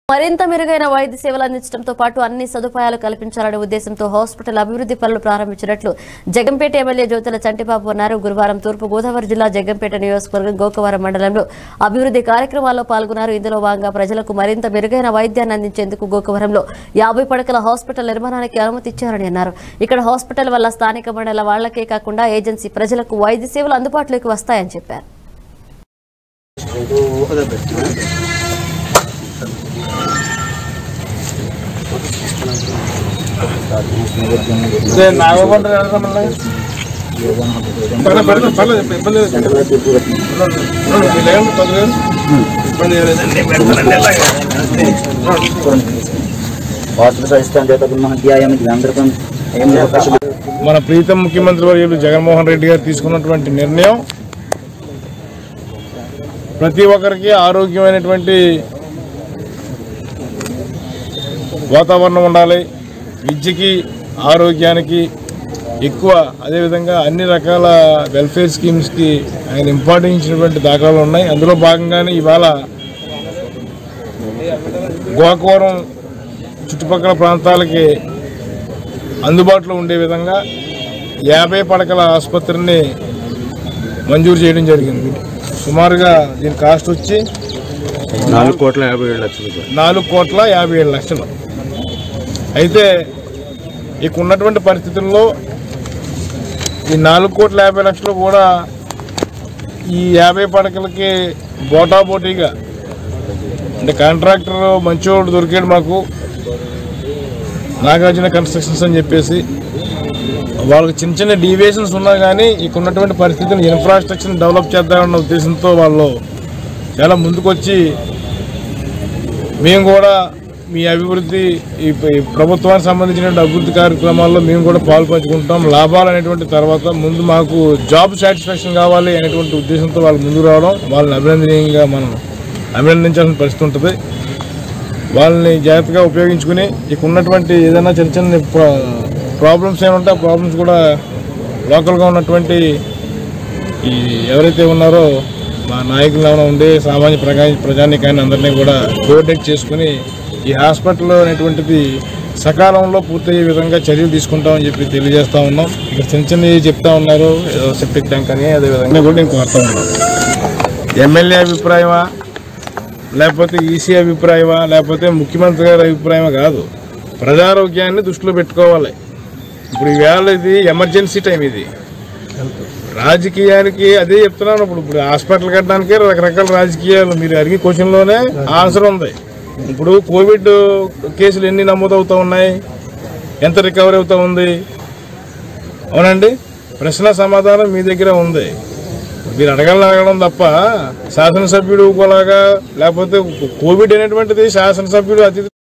మరింత మెరుగైన వైద్య సేవలు అందించడంతో పాటు అన్ని సదుపాయాలు కల్పించాలనే ఉద్దేశంతో హాస్పిటల్ అభివృద్ధి పనులు ప్రారంభించినట్లు జగంపేట ఎమ్మెల్యే జ్యోతుల చంటిబాబు అన్నారు గురువారం తూర్పు గోదావరి జిల్లా జగంపేట నియోజకవర్గం గోకవరం మండలంలో అభివృద్ధి కార్యక్రమాల్లో పాల్గొన్నారు ఇందులో భాగంగా ప్రజలకు మరింత మెరుగైన వైద్యాన్ని అందించేందుకు గోకవరంలో యాభై పడకల హాస్పిటల్ నిర్మాణానికి అనుమతి ఇచ్చారని అన్నారు ఇక్కడ హాస్పిటల్ వల్ల స్థానిక మండల వాళ్లకే కాకుండా ఏజెన్సీ ప్రజలకు వైద్య సేవలు అందుబాటులోకి వస్తాయని చెప్పారు నాగబండ్రి పర్లేదు పర్లేదు పర్లేదు ఇబ్బంది లేదు ఉండండి, లేదండి, పది లేదు. ఇబ్బంది ఏం లేదు. హాస్పిటల్ ఇస్తాను చేతకున్న అధ్యాయానికి అందరికీ ఏం అవకాశం మన ప్రీతం ముఖ్యమంత్రి వర్యులు జగన్మోహన్ రెడ్డి గారు తీసుకున్నటువంటి నిర్ణయం ప్రతి ఒక్కరికి ఆరోగ్యమైనటువంటి వాతావరణం ఉండాలి విద్యకి ఆరోగ్యానికి ఎక్కువ అదేవిధంగా అన్ని రకాల వెల్ఫేర్ స్కీమ్స్కి ఆయన ఇంపార్టెన్స్ ఇచ్చినటువంటి దాఖలాలు ఉన్నాయి అందులో భాగంగానే ఇవాళ గోకవరం చుట్టుపక్కల ప్రాంతాలకి అందుబాటులో ఉండే విధంగా యాభై పడకల ఆసుపత్రిని మంజూరు చేయడం జరిగింది సుమారుగా దీని కాస్ట్ వచ్చి నాలుగు కోట్ల యాభై ఏడు లక్షల రూపాయలు నాలుగు కోట్ల యాభై ఏడు లక్షలు అయితే ఇక ఉన్నటువంటి పరిస్థితుల్లో ఈ నాలుగు కోట్ల యాభై లక్షలు కూడా ఈ యాభై పడకలకి బోటాబోటీగా అంటే కాంట్రాక్టర్ మంచివాడు దొరికాడు మాకు నాగార్జున కన్స్ట్రక్షన్స్ అని చెప్పేసి వాళ్ళకి చిన్న చిన్న డీవియేషన్స్ ఉన్నా కానీ ఇక ఉన్నటువంటి పరిస్థితిని ఇన్ఫ్రాస్ట్రక్చర్ డెవలప్ చేద్దామన్న ఉద్దేశంతో వాళ్ళు చాలా ముందుకొచ్చి మేము కూడా మీ అభివృద్ధి ఈ ప- ఈ ప్రభుత్వానికి సంబంధించిన అభివృద్ధి కార్యక్రమాల్లో మేము కూడా పాలు పంచుకుంటాం లాభాలు అనేటువంటి తర్వాత ముందు మాకు జాబ్ సాటిస్ఫాక్షన్ కావాలి అనేటువంటి ఉద్దేశంతో వాళ్ళు ముందుకు రావడం వాళ్ళని అభినందనీయంగా మనం అభినందించాల్సిన పరిస్థితి ఉంటుంది వాళ్ళని జాగ్రత్తగా ఉపయోగించుకుని ఇక ఉన్నటువంటి ఏదైనా చిన్న చిన్న ప్రాబ్లమ్స్ ఏమంటే ఆ ప్రాబ్లమ్స్ కూడా లోకల్గా ఉన్నటువంటి ఈ ఎవరైతే ఉన్నారో మా నాయకులు ఏమైనా ఉండి సామాన్య ప్రజా ప్రజానికాన్ని అందరినీ కూడా కోఆర్డినేట్ చేసుకుని ఈ హాస్పిటల్ అనేటువంటిది సకాలంలో పూర్తయ్యే విధంగా చర్యలు తీసుకుంటామని చెప్పి తెలియజేస్తా ఉన్నాం ఇక్కడ చిన్న చిన్నవి చెప్తా ఉన్నారు ఏదో సెప్టిక్ ట్యాంక్ అని అదే విధంగా కూడా నేను కోరుతా ఉన్నాను ఎమ్మెల్యే అభిప్రాయమా లేకపోతే ఈసీ అభిప్రాయమా లేకపోతే ముఖ్యమంత్రి గారి అభిప్రాయమా కాదు ప్రజారోగ్యాన్ని దృష్టిలో పెట్టుకోవాలి ఇప్పుడు ఈవేళ ఇది ఎమర్జెన్సీ టైం ఇది రాజకీయానికి అదే చెప్తున్నాను ఇప్పుడు ఇప్పుడు హాస్పిటల్ కట్టడానికి రకరకాల రాజకీయాలు మీరు అడిగే క్వశ్చన్లోనే ఆన్సర్ ఉంది ఇప్పుడు కోవిడ్ కేసులు ఎన్ని నమోదవుతూ ఉన్నాయి ఎంత రికవరీ అవుతూ ఉంది అవునండి ప్రశ్న సమాధానం మీ దగ్గర ఉంది మీరు అడగాలని అడగడం తప్ప శాసనసభ్యుడు ఒకలాగా లేకపోతే కోవిడ్ అనేటువంటిది శాసనసభ్యుడు అతిథి